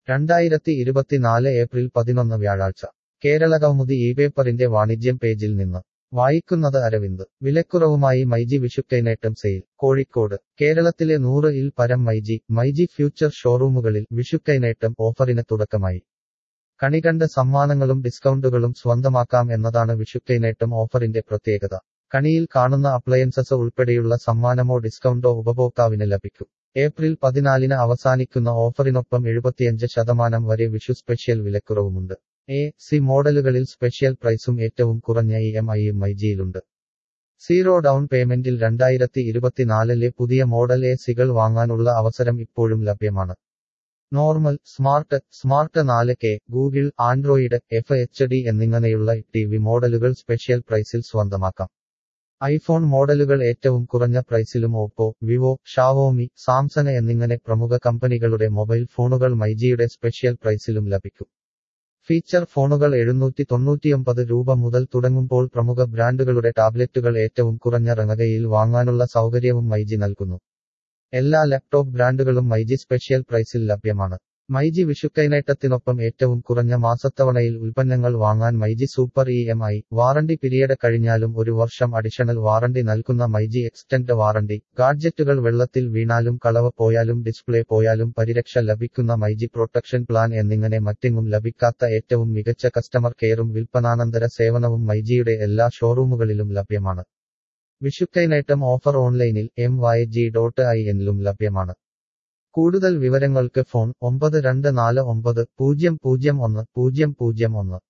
രണ്ടായിരത്തി ഇരുപത്തിനാല് ഏപ്രിൽ പതിനൊന്ന് വ്യാഴാഴ്ച കേരള കൗമുദി ഈ പേപ്പറിന്റെ വാണിജ്യം പേജിൽ നിന്ന് വായിക്കുന്നത് അരവിന്ദ് വിലക്കുറവുമായി മൈജി വിഷുക്കൈനേട്ടം സെയിൽ കോഴിക്കോട് കേരളത്തിലെ നൂറ് ഇൽ പരം മൈജി മൈജി ഫ്യൂച്ചർ ഷോറൂമുകളിൽ വിഷുക്കൈനേട്ടം ഓഫറിന് തുടക്കമായി കണികണ്ട സമ്മാനങ്ങളും ഡിസ്കൗണ്ടുകളും സ്വന്തമാക്കാം എന്നതാണ് വിഷുക്കൈനേട്ടം ഓഫറിന്റെ പ്രത്യേകത കണിയിൽ കാണുന്ന അപ്ലയൻസസ് ഉൾപ്പെടെയുള്ള സമ്മാനമോ ഡിസ്കൗണ്ടോ ഉപഭോക്താവിന് ലഭിക്കും ഏപ്രിൽ പതിനാലിന് അവസാനിക്കുന്ന ഓഫറിനൊപ്പം എഴുപത്തിയഞ്ച് ശതമാനം വരെ വിഷു സ്പെഷ്യൽ വിലക്കുറവുമുണ്ട് എ സി മോഡലുകളിൽ സ്പെഷ്യൽ പ്രൈസും ഏറ്റവും കുറഞ്ഞ ഇ എം ഐയും മൈജിയിലുണ്ട് സീറോ ഡൗൺ പേയ്മെന്റിൽ രണ്ടായിരത്തി ഇരുപത്തിനാലിലെ പുതിയ മോഡൽ എ സികൾ വാങ്ങാനുള്ള അവസരം ഇപ്പോഴും ലഭ്യമാണ് നോർമൽ സ്മാർട്ട് സ്മാർട്ട് നാല് K Google Android F H D എന്നിങ്ങനെയുള്ള ടി വി മോഡലുകൾ സ്പെഷ്യൽ പ്രൈസിൽ സ്വന്തമാക്കാം ഐഫോൺ മോഡലുകൾ ഏറ്റവും കുറഞ്ഞ പ്രൈസിലും ഓപ്പോ വിവോ ഷാവോമി സാംസങ് എന്നിങ്ങനെ പ്രമുഖ കമ്പനികളുടെ മൊബൈൽ ഫോണുകൾ മൈജിയുടെ സ്പെഷ്യൽ പ്രൈസിലും ലഭിക്കും ഫീച്ചർ ഫോണുകൾ എഴുന്നൂറ്റി തൊണ്ണൂറ്റിയൊമ്പത് രൂപ മുതൽ തുടങ്ങുമ്പോൾ പ്രമുഖ ബ്രാൻഡുകളുടെ ടാബ്ലറ്റുകൾ ഏറ്റവും കുറഞ്ഞ റങ്ങകയിൽ വാങ്ങാനുള്ള സൗകര്യവും മൈജി നൽകുന്നു എല്ലാ ലാപ്ടോപ്പ് ബ്രാൻഡുകളും മൈജി സ്പെഷ്യൽ പ്രൈസിൽ ലഭ്യമാണ് മൈജി വിഷുക്കൈനേട്ടത്തിനൊപ്പം ഏറ്റവും കുറഞ്ഞ മാസത്തവണയിൽ ഉൽപ്പന്നങ്ങൾ വാങ്ങാൻ myG super E M I warranty period കഴിഞ്ഞാലും ഒരു വർഷം അഡീഷണൽ വാറണ്ടി നൽകുന്ന മൈജി എക്സ്റ്റൻഡ് വാറണ്ടി ഗാഡ്ജറ്റുകൾ വെള്ളത്തിൽ വീണാലും കളവ് പോയാലും ഡിസ്പ്ലേ പോയാലും പരിരക്ഷ ലഭിക്കുന്ന മൈജി പ്രൊട്ടക്ഷൻ പ്ലാൻ എന്നിങ്ങനെ മറ്റെങ്ങും ലഭിക്കാത്ത ഏറ്റവും മികച്ച കസ്റ്റമർ കെയറും വിൽപ്പനാനന്തര സേവനവും മൈജിയുടെ എല്ലാ ഷോറൂമുകളിലും ലഭ്യമാണ് വിഷുക്കൈനേട്ടം ഓഫർ ഓൺലൈനിൽ M Y G dot I എന്നിലും ലഭ്യമാണ് കൂടുതൽ വിവരങ്ങൾക്ക് ഫോൺ ഒമ്പത് രണ്ട് നാല് ഒമ്പത് പൂജ്യം പൂജ്യം ഒന്ന് പൂജ്യം പൂജ്യം ഒന്ന്